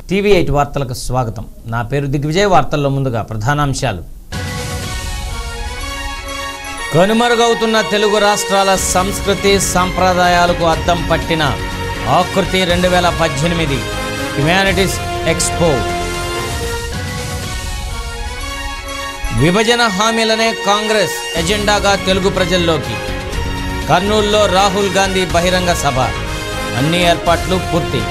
TV eight వార్తలకు స్వాగతం నా పేరు దిగ్విజయ్ వార్తల్లో ముందుగా ప్రధానాంశాలు కనుమరుగవుతున్న తెలుగు రాష్ట్రాల సంస్కృతి సంప్రదాయాలకు అద్దం పట్టిన ఆకృతి రెండు వేల పద్దెనిమిది హ్యుమానిటీస్ ఎక్స్పో విభజన హామీలనే కాంగ్రెస్ ఎజెండాగా తెలుగు ప్రజల్లోకి కర్నూలులో రాహుల్ గాంధీ బహిరంగ సభ అన్ని ఏర్పాట్లు పూర్తి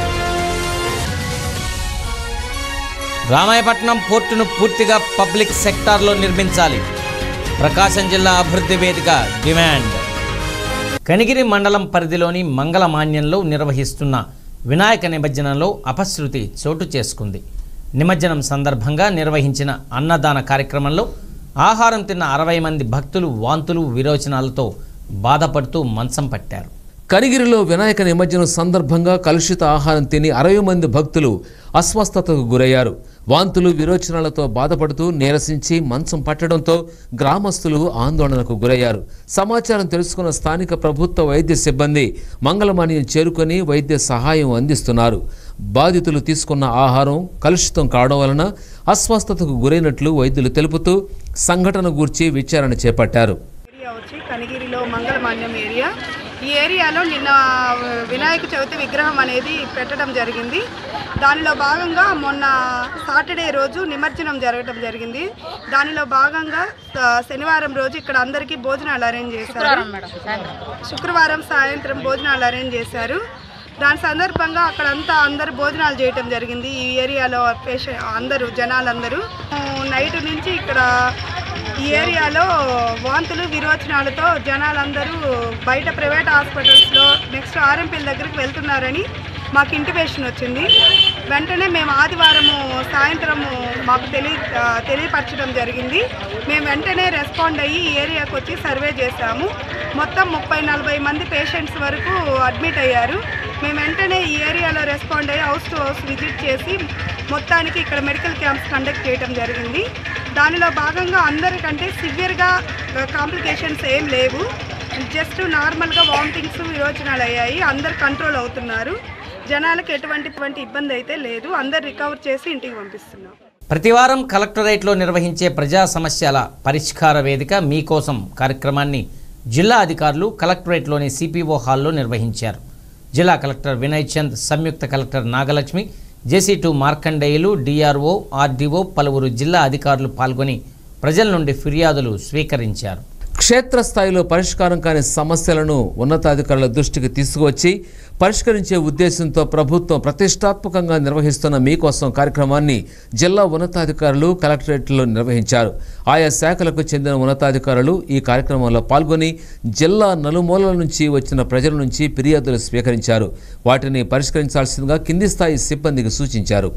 రామాయపట్నం పోర్టును పూర్తిగా పబ్లిక్ సెక్టార్లో నిర్మించాలి ప్రకాశం జిల్లా అభివృద్ధి వేదిక డిమాండ్ కనిగిరి మండలం పరిధిలోని మంగళమాన్యంలో నిర్వహిస్తున్న వినాయక నిమజ్జనంలో అపశృతి చోటు చేసుకుంది నిమజ్జనం సందర్భంగా నిర్వహించిన అన్నదాన కార్యక్రమంలో ఆహారం తిన్న అరవై మంది భక్తులు వాంతులు విరోచనాలతో బాధపడుతూ మంచం పట్టారు కనిగిరిలో వినాయక నిమజ్జనం సందర్భంగా కలుషిత ఆహారం తిని అరవై మంది భక్తులు అస్వస్థతకు గురయ్యారు వాంతులు విరోచనాలతో బాధపడుతూ నీరసించి మంచం పట్టడంతో గ్రామస్తులు ఆందోళనకు గురయ్యారు సమాచారం తెలుసుకున్న స్థానిక ప్రభుత్వ వైద్య సిబ్బంది మంగళమాన్యం చేరుకొని వైద్య సహాయం అందిస్తున్నారు బాధితులు తీసుకున్న ఆహారం కలుషితం కావడం వలన అస్వస్థతకు గురైనట్లు వైద్యులు తెలుపుతూ సంఘటన గూర్చి విచారణ చేపట్టారు ఏరియా వచ్చి కనిగిరిలో మంగళమాన్యం ఏరియా ఈ ఏరియాలో నిన్న వినాయక చవితి విగ్రహం అనేది పెట్టడం జరిగింది దానిలో భాగంగా మొన్న సాటర్డే రోజు నిమజ్జనం జరగడం జరిగింది దానిలో భాగంగా ఆ, శనివారం రోజు ఇక్కడ అందరికీ భోజనాలు అరేంజ్ చేశారు శుక్రవారం సాయంత్రం భోజనాలు అరేంజ్ చేశారు దాని సందర్భంగా అక్కడంతా అందరు భోజనాలు చేయటం జరిగింది ఈ ఏరియాలో పేషెంట్ అందరూ జనాలందరూ నైట్ నుంచి ఇక్కడ ఈ ఏరియాలో వాంతులు విరోచనాలతో జనాలందరూ బయట ప్రైవేట్ హాస్పిటల్స్లో నెక్స్ట్ ఆర్ఎంపీల దగ్గరికి వెళ్తున్నారని మాకు ఇంటిమేషన్ వచ్చింది వెంటనే మేము ఆదివారము సాయంత్రము మాకు తెలియ ఆ, తెలియపరచడం జరిగింది మేము వెంటనే రెస్పాండ్ అయ్యి ఈ ఏరియాకి వచ్చి సర్వే చేశాము మొత్తం ముప్పై నలభై మంది పేషెంట్స్ వరకు అడ్మిట్ అయ్యారు మేము వెంటనే ఈ ఏరియాలో రెస్పాండ్ అయ్యి హౌస్ టు హౌస్ విజిట్ చేసి మొత్తానికి ఇక్కడ మెడికల్ క్యాంప్స్ కండక్ట్ చేయడం జరిగింది దానిలో భాగంగా అందరికంటే సివియర్గా కాంప్లికేషన్స్ ఏం లేవు జస్ట్ నార్మల్గా వామిటింగ్స్ విరోచనాలు అయ్యాయి అందరు కంట్రోల్ అవుతున్నారు జనాలకు ఎటువంటి ఎటువంటి ఇబ్బంది అయితే లేదు అందరు రికవర్ చేసి ఇంటికి పంపిస్తున్నాం ప్రతివారం కలెక్టరేట్లో నిర్వహించే ప్రజా సమస్యల పరిష్కార వేదిక మీకోసం కార్యక్రమాన్ని జిల్లా అధికారులు కలెక్టరేట్లోని సిపిఓ హాల్లో నిర్వహించారు జిల్లా కలెక్టర్ వినయ్ చంద్ సంయుక్త collector Nagalakshmi JC two Markandeyulu DRO RDO పలువురు జిల్లా అధికారులు పాల్గొని ప్రజల నుండి ఫిర్యాదులు స్వీకరించారు క్షేత్రస్థాయిలో పరిష్కారం కాని సమస్యలను ఉన్నతాధికారుల దృష్టికి తీసుకువచ్చి పరిష్కరించే ఉద్దేశంతో ప్రభుత్వం ప్రతిష్టాత్మకంగా నిర్వహిస్తున్న మీకోసం కార్యక్రమాన్ని జిల్లా ఉన్నతాధికారులు కలెక్టరేట్లో నిర్వహించారు ఆయా శాఖలకు చెందిన ఉన్నతాధికారులు ఈ కార్యక్రమంలో పాల్గొని జిల్లా నలుమూలల నుంచి వచ్చిన ప్రజల నుంచి ఫిర్యాదులు స్వీకరించారు వాటిని పరిష్కరించాల్సిందిగా కింది స్థాయి సిబ్బందికి సూచించారు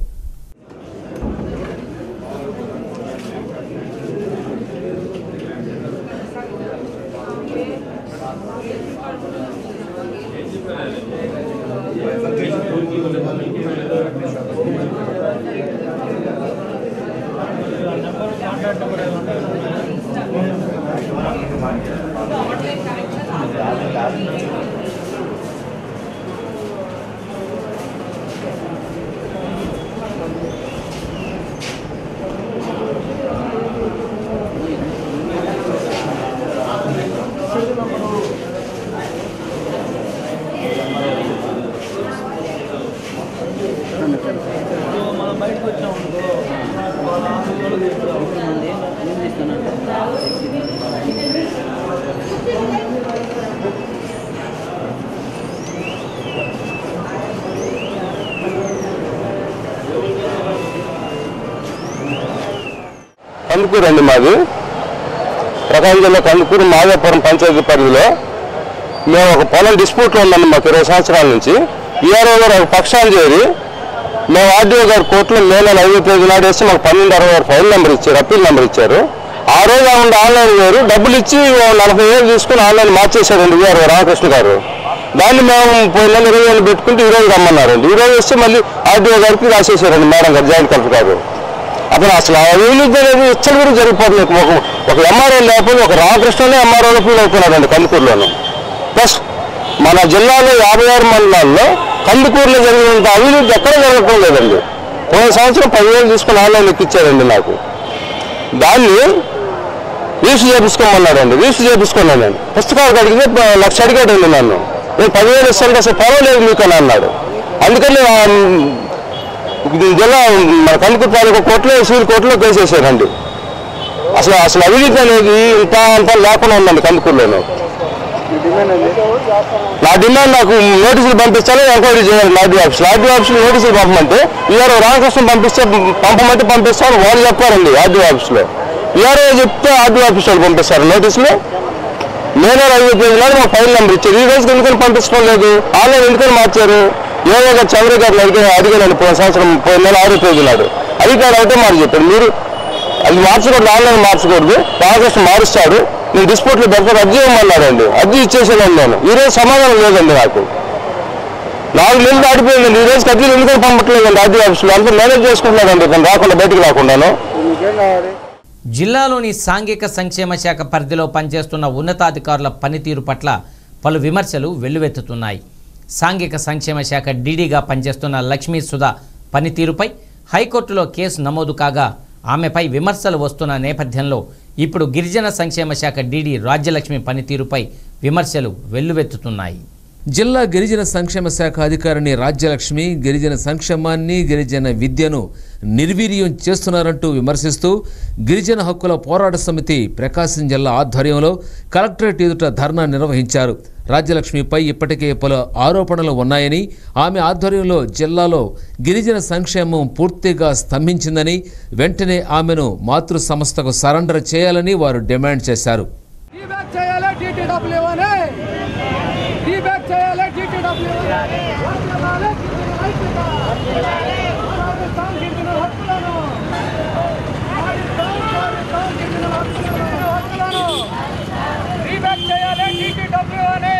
కందుకూరు అండి మాది ప్రకాశం జిల్లా కందుకూరు మాదేపురం పంచాయతీ పరిధిలో మేము ఒక పొలం డిస్ప్యూట్లో ఉన్నాం మాకు ఇరవై సంవత్సరాల నుంచి ఈఆర్ఓ గారు ఒక పక్షాలు చేరి మేము ఆర్డీఓ గారు కోర్టులో మే నెల ఐదో తేదీ నాడు వేస్తే మాకు పన్నెండు అరవై ఆరు ఫైల్ నెంబర్ ఇచ్చారు అప్పీల్ నెంబర్ ఇచ్చారు ఆ రోజు ఆ ఉండే ఆన్లైన్ వేరు డబ్బులు ఇచ్చి ఓ నలభై వేలు తీసుకుని ఆన్లైన్ మార్చేశారండి ఈఆర్ఓ రామకృష్ణ గారు దాన్ని మేము పోయిన నెల ఇరవై వేలు పెట్టుకుంటే ఈ రోజు రమ్మన్నారండి ఈ రోజు వస్తే మళ్ళీ ఆర్డీఓ గారికి రాసేసారండి మేడం గారు జాయింట్ కలెక్టర్ గారు అతను అసలు అవినీతి అనేది ఇచ్చడి కూడా జరిగిపోతుంది ఒక ఒక ఎంఆర్ఓ లేకపోతే ఒక రామకృష్ణనే ఎంఆర్ఓలో ఫీల్ అవుతున్నాడండి కందుకూరులోను ప్లస్ మన జిల్లాలో యాభై ఆరు మండలాల్లో కందుకూరులో జరిగినంత అవినీతి ఎక్కడ జరగటం లేదండి పోయిన సంవత్సరం పదివేలు తీసుకుని ఆన్లైన్ ఎక్కిచ్చారండి నాకు దాన్ని రీసు చేపించుకోమన్నాడండి రీసు చేపించుకున్నాను నేను పుస్తకాలు అడిగితే ప- లక్ష అడిగాడండి నన్ను నేను పదివేలు ఇస్తాను అసలు పర్వాలేదు మీకు అని అన్నాడు అందుకని ఆ, ఇది జిల్లా మన కందుకూరు తాలూకా కోర్టులో సూర్య కోర్టులో కేసేసారండి అసలు అసలు అవినీతి అనేది ఇంత అంత లేకుండా ఉందండి కందుకూరులోను నా డిమాండ్ నాకు నోటీసులు పంపించాలి ఎంక్వైరీ చేయాలి లాబీ ఆఫీస్ లాబీ ఆఫీస్ నోటీసులు పంపమంటే ఈఆర్ఓ రామకృష్ణ పంపిస్తే పంపమంటే పంపిస్తారు వాళ్ళు చెప్పారండి ఆర్డీ ఆఫీస్లో ఈఆర్ఓ చెప్తే ఆర్డీ ఆఫీస్ వాళ్ళు పంపిస్తారు నోటీసులు నేనే ఐదు పేజీ నాడు మా ఫైల్ నెంబర్ ఇచ్చారు ఈ రోజుకి ఎందుకని పంపించడం లేదు ఆన్లైన్ ఎందుకని మార్చారు ఏదో గారు చంద్ర గారిని అడిగి అడిగానండి పోయిన సంవత్సరం పోయిన నెల ఆరో పేజీ నాడు అధికారి ఒకటే మాట చెప్పారు మీరు అది మార్చకూడదు ఆన్లైన్ మార్చకూడదు రామకృష్ణ మారుస్తాడు నేను డిస్ప్యూట్లో పెడతాను అర్జీ ఇవ్వమన్నాడండి అర్జీ ఇచ్చేసాను నేను ఈ రోజు సమాధానం లేదండి నాకు నాలుగు నెలలు దాటిపోయిందండి ఈ రోజు అర్జీలు ఎందుకని పంపట్లేదండి అర్జీ ఆఫీస్లో అంతా మేనేజ్ చేసుకుంటున్నాడండి ఇతను రాకుండా బయటికి రాకుండాను జిల్లాలోని సాంఘిక సంక్షేమ శాఖ పరిధిలో పనిచేస్తున్న ఉన్నతాధికారుల పనితీరు పట్ల పలు విమర్శలు వెల్లువెత్తుతున్నాయి సాంఘిక సంక్షేమ శాఖ డీడీగా పనిచేస్తున్న లక్ష్మీ సుధా పనితీరుపై హైకోర్టులో కేసు నమోదు కాగా ఆమెపై విమర్శలు వస్తున్న నేపథ్యంలో ఇప్పుడు గిరిజన సంక్షేమ శాఖ డీడీ రాజ్యలక్ష్మి పనితీరుపై విమర్శలు వెల్లువెత్తుతున్నాయి జిల్లా గిరిజన సంక్షేమ శాఖ అధికారిని రాజ్యలక్ష్మి గిరిజన సంక్షేమాన్ని గిరిజన విద్యను నిర్వీర్యం చేస్తున్నారంటూ విమర్శిస్తూ గిరిజన హక్కుల పోరాట సమితి ప్రకాశం జిల్లా ఆధ్వర్యంలో కలెక్టరేట్ ఎదుట ధర్నా నిర్వహించారు రాజ్యలక్ష్మిపై ఇప్పటికే పలు ఆరోపణలు ఉన్నాయని ఆమె ఆధ్వర్యంలో జిల్లాలో గిరిజన సంక్షేమం పూర్తిగా స్తంభించిందని వెంటనే ఆమెను మాతృ సంస్థకు సరెండర్ చేయాలని వారు డిమాండ్ చేశారు ఈ బ్యాక్ చేయాలి టీటీడబ్ల్యూ అని ఈ బ్యాక్ చేయాలి టీటీడబ్ల్యూ అని వర్ధిల్లాలి గిరిజనుల ఐక్యత. పాకిస్తాన్ గిరిజనుల హక్కులను పాకిస్తాన్, పాకిస్తాన్ గిరిజనుల హక్కులను, హక్కులను. ఈ బ్యాక్ చేయాలి టీటీడబ్ల్యూ అని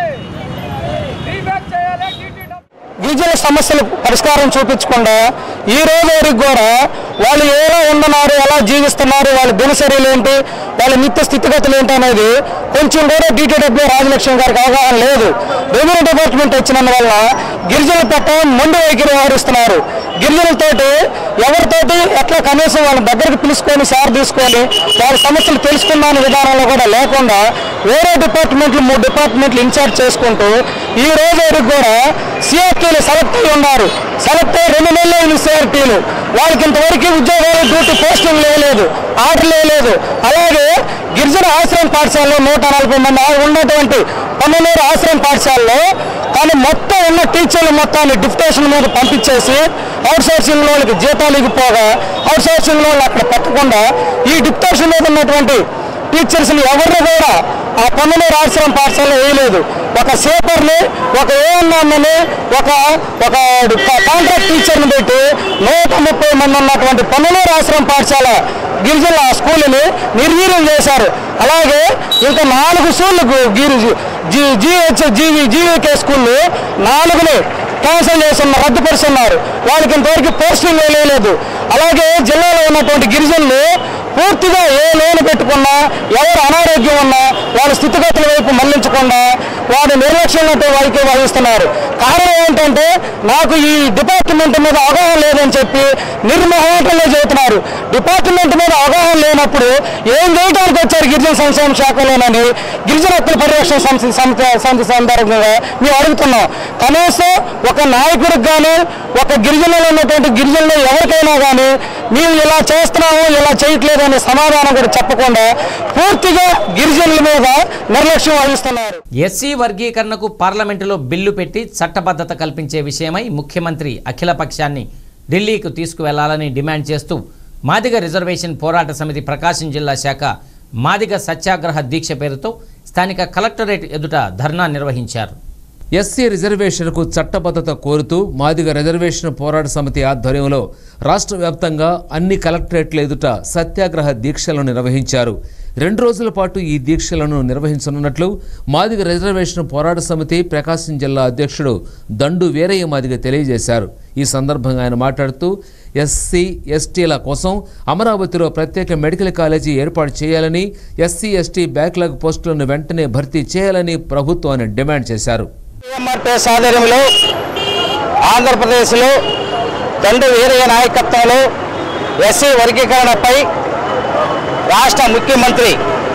ఈ బ్యాక్ చేయాలి టీటీడబ్ల్యూ గిరిజన సమస్యలు పరిష్కారం చూపించకుండా ఈ రోజు వరకు కూడా వాళ్ళు ఎలా ఉంటున్నారు ఎలా జీవిస్తున్నారు వాళ్ళ దినచర్యలు ఏంటి వాళ్ళ నిత్య స్థితిగతులు ఏంటి అనేది కొంచెం కూడా డీటీడబ్ల్యూ రాజలక్ష్మి గారికి అవగాహన లేదు రెవెన్యూ డిపార్ట్మెంట్ వచ్చినందువల్ల గిరిజనుల పట్ల మొండి వైఖరి వ్యవహరిస్తున్నారు గిరిజనులతోటి ఎవరితోటి ఎట్లా కనీసం వాళ్ళ దగ్గరికి పిలుచుకొని సార్ తీసుకొని వారి సమస్యలు తెలుసుకున్న విధానంలో కూడా లేకుండా వేరే డిపార్ట్మెంట్లు మూడు డిపార్ట్మెంట్లు ఇన్ఛార్జ్ చేసుకుంటూ ఈ రోజు వరకు కూడా సిఆర్టీలు సెలెక్ట్ అయి ఉన్నారు సెలెక్ట్ అయ్యి రెండు నెలలు అయిన సిఆర్టీలు వాళ్ళకి ఇంతవరకు ఉద్యోగాలు డ్యూటీ పోస్టింగ్ లేదు ఆర్డర్ లేదు అలాగే గిరిజన ఆశ్రయం పాఠశాలలో నూట నలభై మంది ఆ- ఉన్నటువంటి పన్నెండు ఆశ్రయం పాఠశాలలో కానీ మొత్తం ఉన్న టీచర్లు మొత్తాన్ని డిప్యుటేషన్ మీద పంపించేసి అవుట్ సోర్సింగ్ వాళ్ళకి జీతాలు ఇగిపోగా అవుట్ సోర్సింగ్ వాళ్ళు అక్కడ పెట్టకుండా ఈ డిప్యుటేషన్ మీద ఉన్నటువంటి టీచర్స్ని ఎవరిని కూడా ఆ పన్నులు ఆశ్రమం పాఠశాలలో వేయలేదు ఒక సేపర్ని ఒక ఏఎన్ఎంని ఒక ఒక కాంట్రాక్ట్ టీచర్ని పెట్టి నూట ముప్పై మంది ఉన్నటువంటి పన్నులూరు ఆశ్రమం పాఠశాల గిరిజనుల ఆ స్కూల్ని నిర్వీర్యం చేశారు అలాగే ఇంకా నాలుగు స్కూళ్ళు గిరి జీ జీహెచ్ జీవి జీవీకే స్కూళ్ళు నాలుగుని క్యాన్సిల్ చేస్తున్న రద్దుపరుస్తున్నారు వాళ్ళకి ఇంతవరకు పోస్టింగ్ వేయలేదు అలాగే జిల్లాలో ఉన్నటువంటి గిరిజనులు పూర్తిగా ఏ లోన్ పెట్టుకున్నా ఎవరు అనారోగ్యం ఉన్నా వాళ్ళ స్థితిగతుల వైపు మళ్లించకుండా వాడు నిర్లక్ష్యంతో వైఖరి వహిస్తున్నారు కారణం ఏంటంటే నాకు ఈ డిపార్ట్మెంట్ మీద అవగాహన లేదని చెప్పి నిర్మోహంలో చెబుతున్నారు డిపార్ట్మెంట్ మీద అవగాహన లేనప్పుడు ఏం చేయడానికి వచ్చారు గిరిజన సంక్షేమ శాఖలోనని గిరిజన హక్కుల పరిరక్షణ సంస్థ సంస్థ- సంస్థ సందర్భంగా మేము అడుగుతున్నాం కనీసం ఒక నాయకుడికి కానీ ఒక గిరిజనులు ఉన్నటువంటి గిరిజనులు ఎవరికైనా కానీ మేము ఇలా చేస్తున్నాము ఇలా చేయట్లేదు అనే సమాధానం కూడా చెప్పకుండా పూర్తిగా గిరిజనుల మీద నిర్లక్ష్యం వహిస్తున్నారు ఎస్సీ వర్గీకరణకు పార్లమెంటులో బిల్లు పెట్టి చట్టబద్ధత కల్పించే విషయమై ముఖ్యమంత్రి అఖిలపక్షాన్ని ఢిల్లీకి తీసుకువెళ్లాలని డిమాండ్ చేస్తూ మాదిగ రిజర్వేషన్ పోరాట సమితి ప్రకాశం జిల్లా శాఖ మాదిగ సత్యాగ్రహ దీక్ష పేరుతో స్థానిక కలెక్టరేట్ ఎదుట ధర్నా నిర్వహించారు ఎస్సీ రిజర్వేషన్కు చట్టబద్ధత కోరుతూ మాదిగ రిజర్వేషన్ పోరాట సమితి ఆధ్వర్యంలో రాష్ట్ర వ్యాప్తంగా అన్ని కలెక్టరేట్ల ఎదుట సత్యాగ్రహ దీక్షలను నిర్వహించారు రెండు రోజుల పాటు ఈ దీక్షలను నిర్వహించనున్నట్లు మాదిగ రిజర్వేషన్ పోరాట సమితి ప్రకాశం జిల్లా అధ్యక్షుడు దండు వీరయ్య మాదిగ తెలియజేశారు ఈ సందర్భంగా ఆయన మాట్లాడుతూ ఎస్సీ ఎస్టీల కోసం అమరావతిలో ప్రత్యేక మెడికల్ కాలేజీ ఏర్పాటు చేయాలని ఎస్సీ ఎస్టీ బ్యాక్లాగ్ పోస్టులను వెంటనే భర్తీ చేయాలని ప్రభుత్వాన్ని డిమాండ్ చేశారు ఎంఆర్పిఎస్ ఆధ్వర్యంలో ఆంధ్రప్రదేశ్లో దండు వీరయ్య నాయకత్వంలో ఎస్సీ వర్గీకరణపై రాష్ట్ర ముఖ్యమంత్రి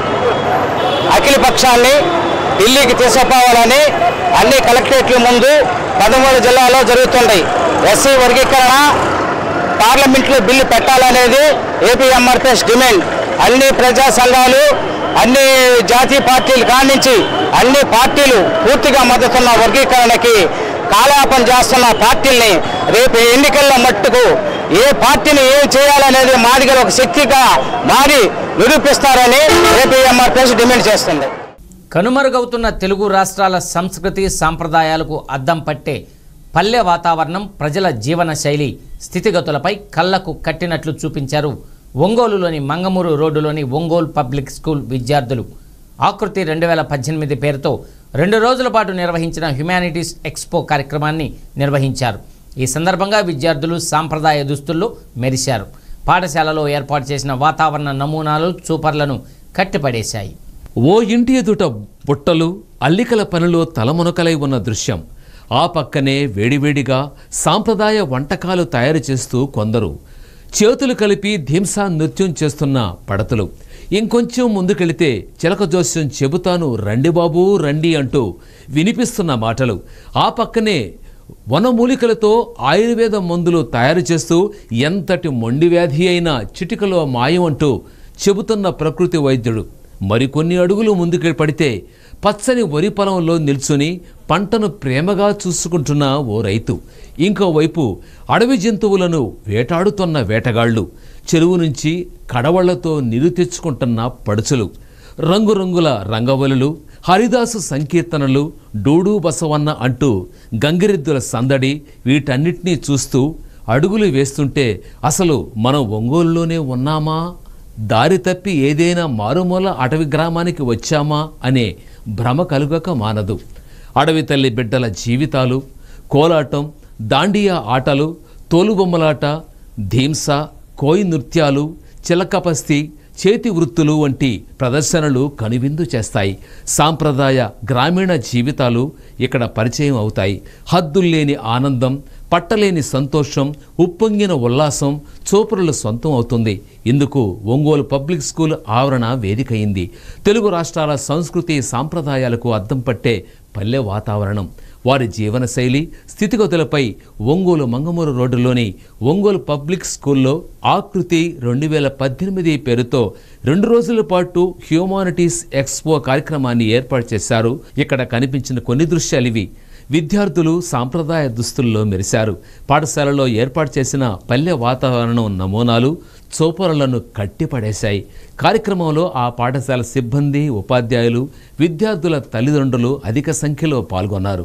అఖిల పక్షాన్ని ఢిల్లీకి తీసుకుపోవాలని అన్ని కలెక్టరేట్ల ముందు పదమూడు జిల్లాలో జరుగుతుంది ఎస్సీ వర్గీకరణ పార్లమెంట్లో బిల్లు పెట్టాలనేది ఏపీఎంఆర్పిఎస్ డిమాండ్ అన్ని ప్రజా సంఘాలు అన్ని జాతీయ పార్టీలు కానించి అన్ని పార్టీలు పూర్తిగా మద్దతున్న వర్గీకరణకి కాలాపన చేస్తున్న పార్టీల్ని రేపు ఎన్నికల్లో మట్టుకు ఏ పార్టీని ఏం చేయాలనేది మాదిగల ఒక శక్తిగా మారి నిరూపిస్తారని ఏపీఎంఆర్పిఎస్ డిమాండ్ చేస్తుంది కనుమరుగవుతున్న తెలుగు రాష్ట్రాల సంస్కృతి సాంప్రదాయాలకు అద్దం పట్టే పల్లె వాతావరణం ప్రజల జీవన శైలి స్థితిగతులపై కళ్ళకు కట్టినట్లు చూపించారు ఒంగోలులోని మంగమూరు రోడ్డులోని ఒంగోలు పబ్లిక్ స్కూల్ విద్యార్థులు ఆకృతి రెండు వేల పద్దెనిమిది పేరుతో రెండు రోజుల పాటు నిర్వహించిన హ్యుమానిటీస్ ఎక్స్పో కార్యక్రమాన్ని నిర్వహించారు ఈ సందర్భంగా విద్యార్థులు సాంప్రదాయ దుస్తుల్లో మెరిశారు పాఠశాలలో ఏర్పాటు చేసిన వాతావరణ నమూనాలు చూపర్లను కట్టిపడేశాయి ఓ ఇంటి ఎదుట బుట్టలు అల్లికల పనిలో తలమునకలై ఉన్న దృశ్యం ఆ పక్కనే వేడివేడిగా సాంప్రదాయ వంటకాలు తయారు చేస్తూ కొందరు చేతులు కలిపి ధీంసా నృత్యం చేస్తున్న పడతలు ఇంకొంచెం ముందుకెళితే చిలక జోస్యం చెబుతాను రండి బాబూ రండి అంటూ వినిపిస్తున్న మాటలు ఆ పక్కనే వనమూలికలతో ఆయుర్వేద మందులు తయారు చేస్తూ ఎంతటి మొండి వ్యాధి అయినా చిటికలో మాయం అంటూ చెబుతున్న ప్రకృతి వైద్యుడు మరికొన్ని అడుగులు ముందుకు పడితే పచ్చని వరి పొలంలో నిల్చుని పంటను ప్రేమగా చూసుకుంటున్న ఓ రైతు ఇంకోవైపు అడవి జంతువులను వేటాడుతున్న వేటగాళ్ళు చెరువు నుంచి కడవళ్లతో నీరు తెచ్చుకుంటున్న పడుచులు రంగురంగుల రంగవలులు హరిదాసు సంకీర్తనలు డూడు బసవన్న అంటూ గంగిరెద్దుల సందడి వీటన్నిటినీ చూస్తూ అడుగులు వేస్తుంటే అసలు మనం ఒంగోలులోనే ఉన్నామా దారి తప్పి ఏదైనా మారుమూల అటవీ గ్రామానికి వచ్చామా అనే భ్రమ కలుగక మానదు అడవి తల్లి బిడ్డల జీవితాలు కోలాటం దాండియా ఆటలు తోలుబొమ్మలాట ధీంస కోయి నృత్యాలు చిలకపస్తి చేతి వృత్తులు వంటి ప్రదర్శనలు కనువిందు చేస్తాయి సాంప్రదాయ గ్రామీణ జీవితాలు ఇక్కడ పరిచయం అవుతాయి హద్దుల్లేని ఆనందం పట్టలేని సంతోషం ఉప్పొంగిన ఉల్లాసం చూపరుల సొంతం అవుతుంది ఇందుకు ఒంగోలు పబ్లిక్ స్కూల్ ఆవరణ వేదికయింది తెలుగు రాష్ట్రాల సంస్కృతి సాంప్రదాయాలకు అద్దం పట్టే పల్లె వాతావరణం వారి జీవనశైలి స్థితిగతులపై ఒంగోలు మంగమూరు రోడ్డులోని ఒంగోలు పబ్లిక్ స్కూల్లో ఆకృతి రెండు వేల పద్దెనిమిది పేరుతో రెండు రోజుల పాటు హ్యూమానిటీస్ ఎక్స్పో కార్యక్రమాన్ని ఏర్పాటు చేశారు ఇక్కడ కనిపించిన కొన్ని దృశ్యాలు ఇవి విద్యార్థులు సాంప్రదాయ దుస్తుల్లో మెరిశారు పాఠశాలలో ఏర్పాటు చేసిన పల్లె వాతావరణం నమూనాలు చోపరలను కట్టిపడేశాయి కార్యక్రమంలో ఆ పాఠశాల సిబ్బంది ఉపాధ్యాయులు విద్యార్థుల తల్లిదండ్రులు అధిక సంఖ్యలో పాల్గొన్నారు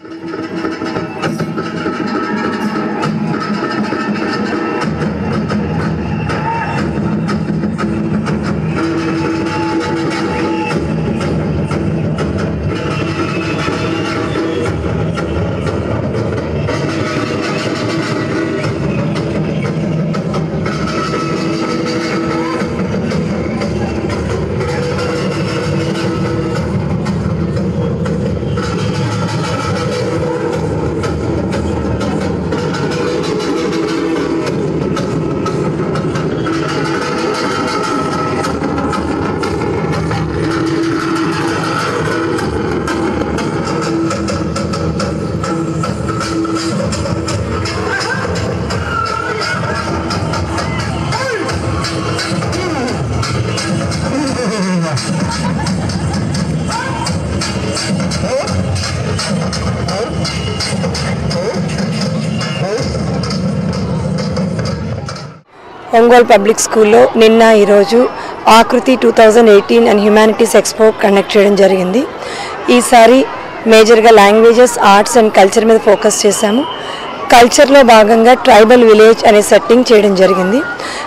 ఒంగోలు పబ్లిక్ స్కూల్లో నిన్న ఈరోజు Aakriti two thousand eighteen and humanities expo conduct చేయడం జరిగింది ఈసారి మేజర్గా లాంగ్వేజెస్ ఆర్ట్స్ అండ్ కల్చర్ మీద ఫోకస్ చేశాము కల్చర్లో భాగంగా ట్రైబల్ విలేజ్ అనే సెట్టింగ్ చేయడం జరిగింది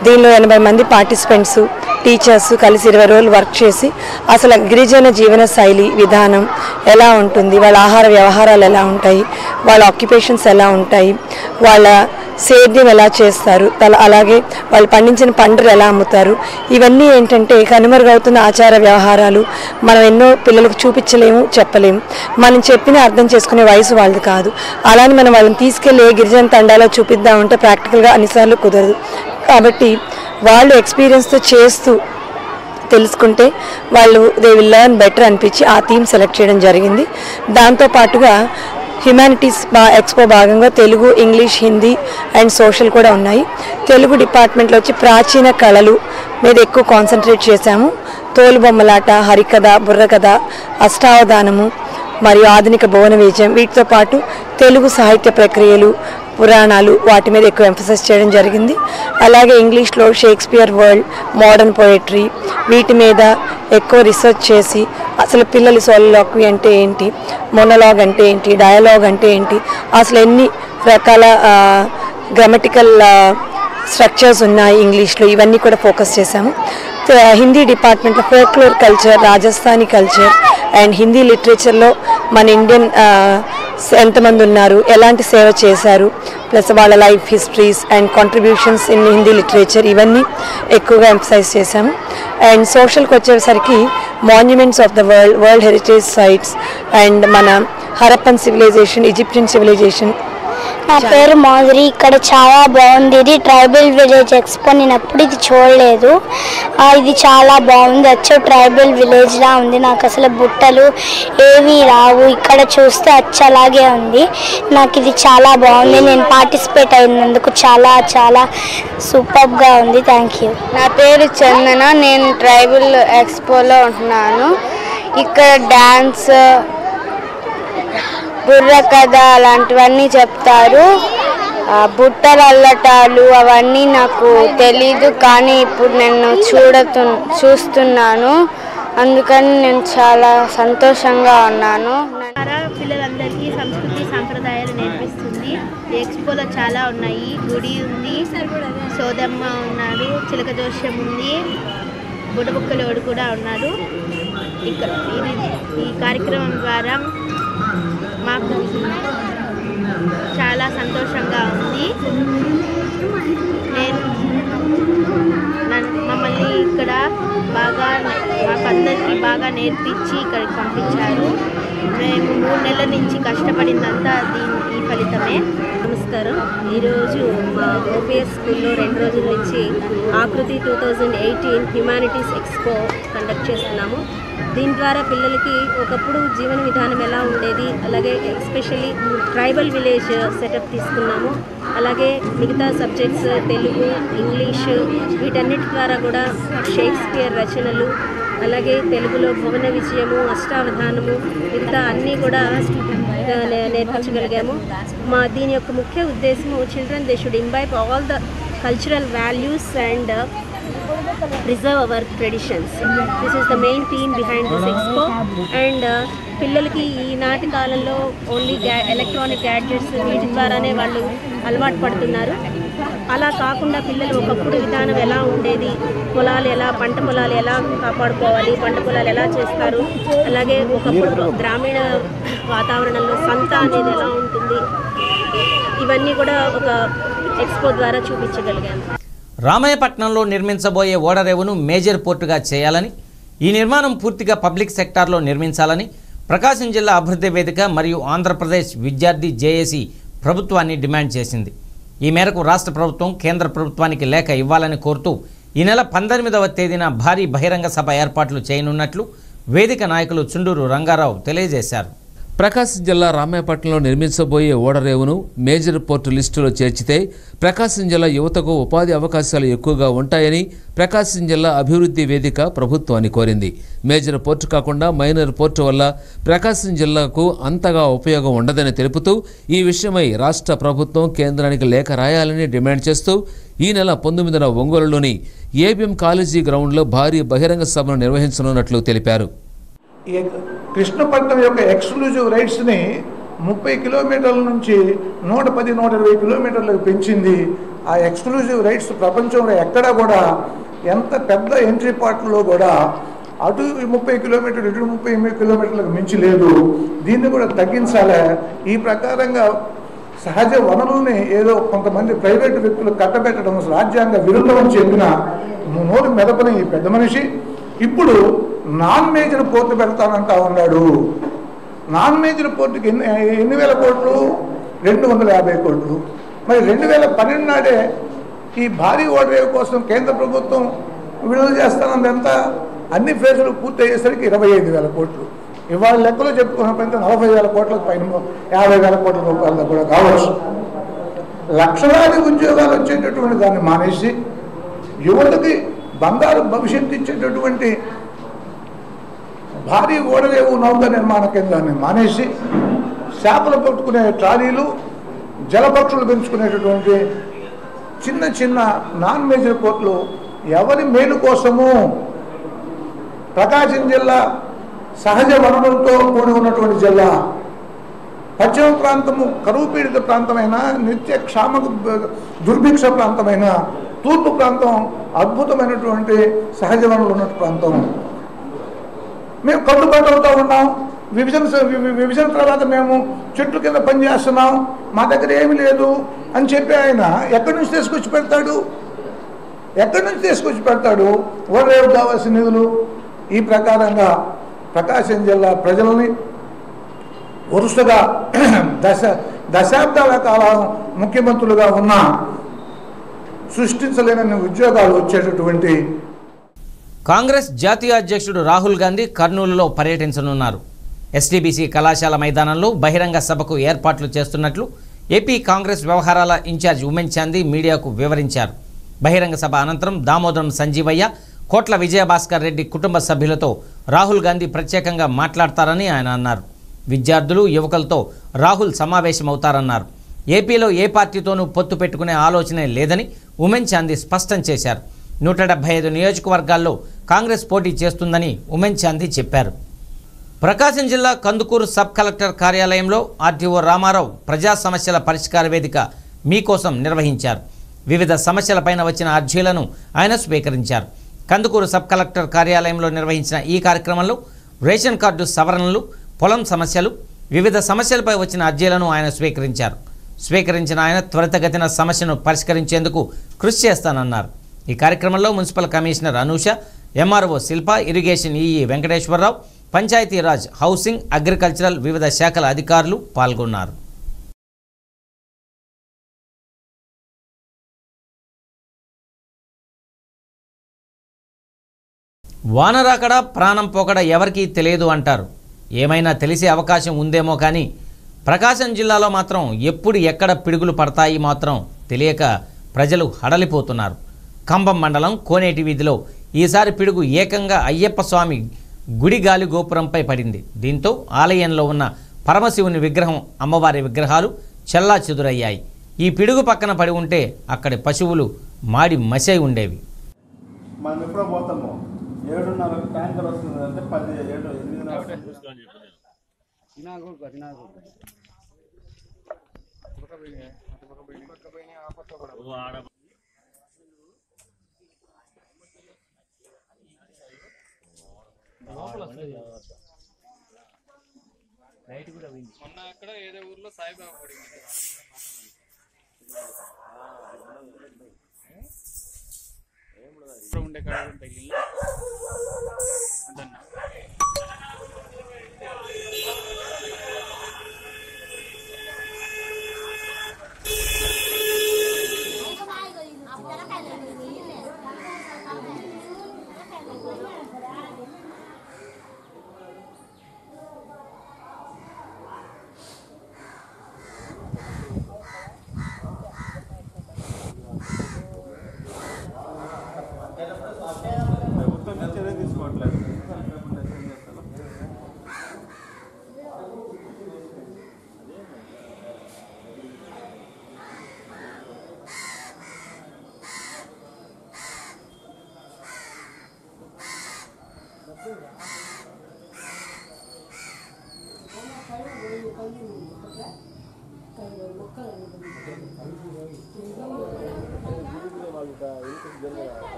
దీనిలో ఎనభై మంది పార్టిసిపెంట్స్ టీచర్స్ కలిసి ఇరవై రోజులు వర్క్ చేసి అసలు గిరిజన జీవన శైలి విధానం ఎలా ఉంటుంది వాళ్ళ ఆహార వ్యవహారాలు ఎలా ఉంటాయి వాళ్ళ ఆక్యుపేషన్స్ ఎలా ఉంటాయి వాళ్ళ సేద్యం ఎలా చేస్తారు తల అలాగే వాళ్ళు పండించిన పంటలు ఎలా అమ్ముతారు ఇవన్నీ ఏంటంటే కనుమరుగవుతున్న ఆచార వ్యవహారాలు మనం ఎన్నో పిల్లలకు చూపించలేము చెప్పలేము మనం చెప్పిన అర్థం చేసుకునే వయసు వాళ్ళది కాదు అలానే మనం వాళ్ళని తీసుకెళ్ళి ఏ గిరిజన తండాలో చూపిద్దామంటే ప్రాక్టికల్గా అన్నిసార్లు కుదరదు కాబట్టి వాళ్ళు ఎక్స్పీరియన్స్తో చేస్తూ తెలుసుకుంటే వాళ్ళు దే విల్ లెర్న్ బెటర్ అనిపించి ఆ థీమ్ సెలెక్ట్ చేయడం జరిగింది దాంతోపాటుగా హ్యుమానిటీస్ బా ఎక్స్పో భాగంగా Telugu English Hindi and social కూడా ఉన్నాయి తెలుగు డిపార్ట్మెంట్లో వచ్చి ప్రాచీన కళలు మీద ఎక్కువ కాన్సన్ట్రేట్ చేశాము తోలుబొమ్మలాట హరికథ బుర్రకథ అష్టావధానము మరియు ఆధునిక భువన విజయం వీటితో పాటు తెలుగు సాహిత్య ప్రక్రియలు పురాణాలు వాటి మీద ఎక్కువ ఎంఫసైజ్ చేయడం జరిగింది అలాగే ఇంగ్లీష్లో షేక్స్పియర్ వరల్డ్ మోడర్న్ పోయట్రీ వీటి మీద ఎక్కువ రీసెర్చ్ చేసి అసలు పిల్లలు సోలలాక్వి అంటే ఏంటి మొనలాగ్ అంటే ఏంటి డయలాగ్ అంటే ఏంటి అసలు ఎన్ని రకాల గ్రామటికల్ స్ట్రక్చర్స్ ఉన్నాయి ఇంగ్లీష్లో ఇవన్నీ కూడా ఫోకస్ చేశాము త- హిందీ డిపార్ట్మెంట్లో folklore culture Rajasthani culture and Hindi లిటరేచర్లో మన ఇండియన్ ఆ, స- ఎంతమంది ఉన్నారు ఎలాంటి సేవ చేశారు ప్లస్ వాళ్ళ life histories and contributions in Hindi literature ఇవన్నీ ఎక్కువగా ఎంఫసైజ్ చేశాము అండ్ సోషల్కి వచ్చేసరికి monuments of the world world heritage sites and మన హరప్పన్ సివిలైజేషన్ ఈజిప్షియన్ సివిలైజేషన్ నా పేరు మాధురి ఇక్కడ చాలా బాగుంది ఇది ట్రైబల్ విలేజ్ ఎక్స్పో నేను ఎప్పుడు ఇది చూడలేదు ఆ, ఇది చాలా బాగుంది వచ్చే ట్రైబల్ విలేజ్ లా ఉంది నాకు అసలు బుట్టలు ఏవి రావు ఇక్కడ చూస్తే అచ్చలాగే ఉంది నాకు ఇది చాలా బాగుంది నేను పార్టిసిపేట్ అయినందుకు చాలా చాలా సూపర్గా ఉంది థ్యాంక్ యూ నా పేరు చందన నేను ట్రైబల్ ఎక్స్పోలో ఉంటున్నాను ఇక్కడ డ్యాన్స్ బుర్ర కథ అలాంటివన్నీ చెప్తారు ఆ, బుట్టలు అల్లటాలు అవన్నీ నాకు తెలీదు కానీ ఇప్పుడు నేను చూడతు చూస్తున్నాను అందుకని నేను చాలా సంతోషంగా ఉన్నాను ద్వారా పిల్లలందరికీ సంస్కృతి సాంప్రదాయాలు నేర్పిస్తుంది ఈ ఎక్స్పోలో చాలా ఉన్నాయి గుడి ఉంది సోదమ్మ ఉన్నారు చిలక జోష్యం ఉంది బుడబుక్కలోడు కూడా ఉన్నారు ఇక్కడ ఇది ఈ కార్యక్రమం ద్వారా మాకు చాలా సంతోషంగా ఉంది నేను నన్ను మమ్మల్ని ఇక్కడ బాగా మాకందరికీ బాగా నేర్పించి ఇక్కడికి పంపించారు మేము మూడు నెలల నుంచి కష్టపడిందంతా దీని ఈ ఫలితమే నమస్కారం ఈరోజు మా ఓపీఎస్ స్కూల్లో రెండు రోజుల నుంచి Aakriti two thousand eighteen humanities expo conduct చేస్తున్నాము దీని ద్వారా పిల్లలకి ఒకప్పుడు జీవన విధానం ఎలా ఉండేది అలాగే ఎస్పెషల్లీ ట్రైబల్ విలేజ్ సెటప్ తీసుకున్నాము అలాగే మిగతా సబ్జెక్ట్స్ తెలుగు ఇంగ్లీష్ వీటన్నిటి ద్వారా కూడా షేక్స్పియర్ రచనలు అలాగే తెలుగులో భువన విజయము అష్టావధానము మిగతా అన్నీ కూడా ఆ, నే- నేర్పించగలిగాము మా దీని యొక్క ముఖ్య ఉద్దేశము children they should imbibe all the cultural values and preserve our traditions this is the main theme behind this expo and పిల్లలకి ఈనాటి కాలంలో ఓన్లీ గ్యా ఎలక్ట్రానిక్ గ్యాడ్జెట్స్ వీటి ద్వారానే వాళ్ళు అలవాటు పడుతున్నారు అలా కాకుండా పిల్లలు ఒకప్పుడు విధానం ఎలా ఉండేది పొలాలు ఎలా పంట పొలాలు ఎలా కాపాడుకోవాలి పంట పొలాలు ఎలా చేస్తారు అలాగే ఒకప్పుడు గ్రామీణ వాతావరణంలో సంత అనేది ఎలా ఉంటుంది ఇవన్నీ కూడా ఒక ఎక్స్పో ద్వారా చూపించగలిగాను రామాయపట్నంలో నిర్మించబోయే ఓడరేవును మేజర్ పోర్టుగా చేయాలని ఈ నిర్మాణం పూర్తిగా పబ్లిక్ సెక్టార్లో నిర్మించాలని ప్రకాశం జిల్లా అభివృద్ధి వేదిక మరియు ఆంధ్రప్రదేశ్ విద్యార్థి జేఏసీ ప్రభుత్వాన్ని డిమాండ్ చేసింది ఈ మేరకు రాష్ట్ర ప్రభుత్వం కేంద్ర ప్రభుత్వానికి లేఖ ఇవ్వాలని కోరుతూ ఈ నెల పంతొమ్మిదవ తేదీన భారీ బహిరంగ సభ ఏర్పాట్లు చేయనున్నట్లు వేదిక నాయకులు చుండూరు రంగారావు తెలియజేశారు ప్రకాశం జిల్లా రామాయపట్నంలో నిర్మించబోయే ఓడరేవును మేజర్ పోర్టు లిస్టులో చేర్చితే ప్రకాశం జిల్లా యువతకు ఉపాధి అవకాశాలు ఎక్కువగా ఉంటాయని ప్రకాశం జిల్లా అభివృద్ధి వేదిక ప్రభుత్వాన్ని కోరింది మేజర్ పోర్టు కాకుండా మైనర్ పోర్టు వల్ల ప్రకాశం జిల్లాకు అంతగా ఉపయోగం ఉండదని తెలుపుతూ ఈ విషయమై రాష్ట్ర ప్రభుత్వం కేంద్రానికి లేఖ రాయాలని డిమాండ్ చేస్తూ ఈ నెల పంతొమ్మిదిన ఒంగోలులోని ఏబిఎం కాలేజీ గ్రౌండ్లో భారీ బహిరంగ సభను నిర్వహించనున్నట్లు తెలిపారు ఈ కృష్ణపట్నం యొక్క ఎక్స్క్లూజివ్ రైట్స్ని ముప్పై కిలోమీటర్ల నుంచి నూట పది నూట ఇరవై కిలోమీటర్లకు పెంచింది ఆ ఎక్స్క్లూజివ్ రైట్స్ ప్రపంచంలో ఎక్కడా కూడా ఎంత పెద్ద ఎంట్రీ పార్ట్లో కూడా అటు ముప్పై కిలోమీటర్లు ఇటు ముప్పై ఎనిమిది కిలోమీటర్లకు మించి లేదు దీన్ని కూడా తగ్గించాలి ఈ ప్రకారంగా సహజ వనరుల్ని ఏదో కొంతమంది ప్రైవేటు వ్యక్తులు కట్టబెట్టడం రాజ్యాంగ విరుద్ధమని చెప్పిన నోరు మెదపని ఈ పెద్ద మనిషి ఇప్పుడు నాన్ మేజర్ పోర్టు పెడతానంటా ఉన్నాడు నాన్ మేజర్ పోర్టుకి ఎన్ని ఎన్ని వేల కోట్లు రెండు వందల యాభై కోట్లు మరి రెండు వేల పన్నెండు నాడే ఈ భారీ ఓడరేవు కోసం కేంద్ర ప్రభుత్వం విడుదల చేస్తానంది ఎంత అన్ని ఫేజులు పూర్తి అయ్యేసరికి ఇరవై ఐదు వేల కోట్లు ఇవాళ లెక్కలో చెప్పుకున్నప్పుడు నలభై వేల కోట్లకు పైన యాభై వేల కోట్ల రూపాయలతో కూడా కావచ్చు లక్షలాది ఉద్యోగాలు వచ్చేటటువంటి దాన్ని మానేసి యువతకి బంగారు భవిష్యత్తు ఇచ్చేటటువంటి భారీ ఓడరేవు నౌక నిర్మాణ కేంద్రాన్ని మానేసి చేపలు పట్టుకునే ట్రాలీలు జలపక్షులు పెంచుకునేటటువంటి చిన్న చిన్న నాన్ మేజర్ పోర్టులు ఎవరి మేలు కోసము ప్రకాశం జిల్లా సహజ వనరులతో కూడి ఉన్నటువంటి జిల్లా పశ్చిమ ప్రాంతము కరువు పీడిత ప్రాంతమైన నిత్య క్షామ దుర్భిక్ష ప్రాంతమైన తూర్పు ప్రాంతం అద్భుతమైనటువంటి సహజ వనరులు ఉన్న ప్రాంతం మేము కట్టుబాటు అవుతూ ఉన్నాం విభజన స- వి- వి- విభజన తర్వాత మేము చెట్ల కింద పనిచేస్తున్నాం మా దగ్గర ఏమీ లేదు అని చెప్పి ఆయన ఎక్కడి నుంచి తీసుకొచ్చి పెడతాడు ఎక్కడి నుంచి తీసుకొచ్చి పెడతాడు ఓడరేవు కావాల్సిన నిధులు ఈ ప్రకారంగా ప్రకాశం జిల్లా ప్రజలని వరుసగా దశ దశాబ్దాల కాలం ముఖ్యమంత్రులుగా ఉన్న సృష్టించలేనన్ని ఉద్యోగాలు వచ్చేటటువంటి కాంగ్రెస్ జాతీయ అధ్యక్షుడు రాహుల్ గాంధీ కర్నూలులో పర్యటించనున్నారు ఎస్టీబీసీ కళాశాల మైదానంలో బహిరంగ సభకు ఏర్పాట్లు చేస్తున్నట్లు ఏపీ కాంగ్రెస్ వ్యవహారాల ఇన్ఛార్జ్ ఉమెన్ చాందీ మీడియాకు వివరించారు బహిరంగ సభ అనంతరం దామోదరం సంజీవయ్య కోట్ల విజయభాస్కర్ రెడ్డి కుటుంబ సభ్యులతో రాహుల్ గాంధీ ప్రత్యేకంగా మాట్లాడతారని ఆయన అన్నారు విద్యార్థులు యువకులతో రాహుల్ సమావేశమవుతారన్నారు ఏపీలో ఏ పార్టీతోనూ పొత్తు పెట్టుకునే ఆలోచనే లేదని ఉమెన్ చాందీ స్పష్టం చేశారు నూట డెబ్బై ఐదు నియోజకవర్గాల్లో కాంగ్రెస్ పోటీ చేస్తుందని ఉమెన్ చాందీ చెప్పారు ప్రకాశం జిల్లా కందుకూరు సబ్ కలెక్టర్ కార్యాలయంలో ఆర్టీఓ రామారావు ప్రజా సమస్యల పరిష్కార వేదిక మీకోసం నిర్వహించారు వివిధ సమస్యలపైన వచ్చిన అర్జీలను ఆయన స్వీకరించారు కందుకూరు సబ్ కలెక్టర్ కార్యాలయంలో నిర్వహించిన ఈ కార్యక్రమంలో రేషన్ కార్డు సవరణలు పొలం సమస్యలు వివిధ సమస్యలపై వచ్చిన అర్జీలను ఆయన స్వీకరించారు స్వీకరించిన ఆయన త్వరితగతిన సమస్యను పరిష్కరించేందుకు కృషి చేస్తానన్నారు ఈ కార్యక్రమంలో municipal commissioner Anusha MRO Shilpa irrigation EE Venkateswararao Panchayati Raj housing agricultural వివిధ శాఖల అధికారులు పాల్గొన్నారు వాన రాకడ ప్రాణం పోకడ ఎవరికీ తెలియదు అంటారు ఏమైనా తెలిసే అవకాశం ఉందేమో కానీ ప్రకాశం జిల్లాలో మాత్రం ఎప్పుడు ఎక్కడ పిడుగులు పడతాయి మాత్రం తెలియక ప్రజలు హడలిపోతున్నారు కంబం మండలం కోనేటి వీధిలో ఈసారి పిడుగు ఏకంగా అయ్యప్ప స్వామి గుడి గాలి గోపురంపై పడింది దీంతో ఆలయంలో ఉన్న పరమశివుని విగ్రహం అమ్మవారి విగ్రహాలు చెల్లా చెదురయ్యాయి ఈ పిడుగు పక్కన పడి ఉంటే అక్కడి పశువులు మాడి మసై ఉండేవి మనం ఎప్పుడో పోతాము ఏడున్నర ట్యాంకర్ వస్తుంది అంటే పది ఏడు ఎనిమిదిన్నర మొన్న అక్కడ ఏదో ఊర్లో సాయిబాబా పడింది ఉండే కాడ తగిలి అదన్నా ప్రభుత్వం నుంచి చర్య తీసుకోవట్లేదు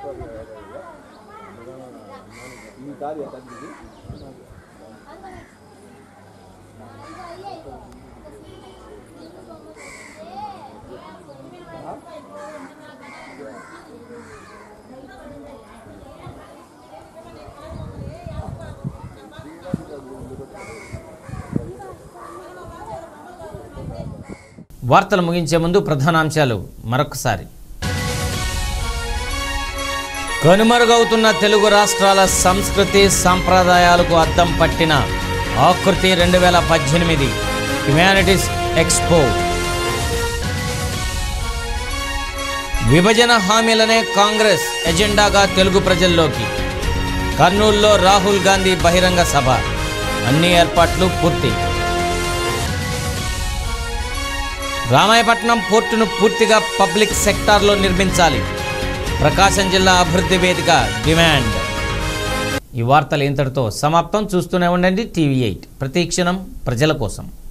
వార్తలు ముగించే ముందు ప్రధానాంశాలు మరొకసారి కనుమరుగవుతున్న తెలుగు రాష్ట్రాల సంస్కృతి సాంప్రదాయాలకు అద్దం పట్టిన ఆకృతి రెండు వేల పద్దెనిమిది హ్యుమానిటీస్ ఎక్స్పో విభజన హామీలనే కాంగ్రెస్ ఎజెండాగా తెలుగు ప్రజల్లోకి కర్నూలులో రాహుల్ గాంధీ బహిరంగ సభ అన్ని ఏర్పాట్లు పూర్తి రామాయపట్నం పోర్టును పూర్తిగా పబ్లిక్ సెక్టార్లో నిర్మించాలి ప్రకాశం జిల్లా అభివృద్ధి వేదిక డిమాండ్ ఈ వార్తలు ఇంతటితో సమాప్తం చూస్తూనే ఉండండి టీవీ ఎయిట్ ప్రతి క్షణం ప్రజల కోసం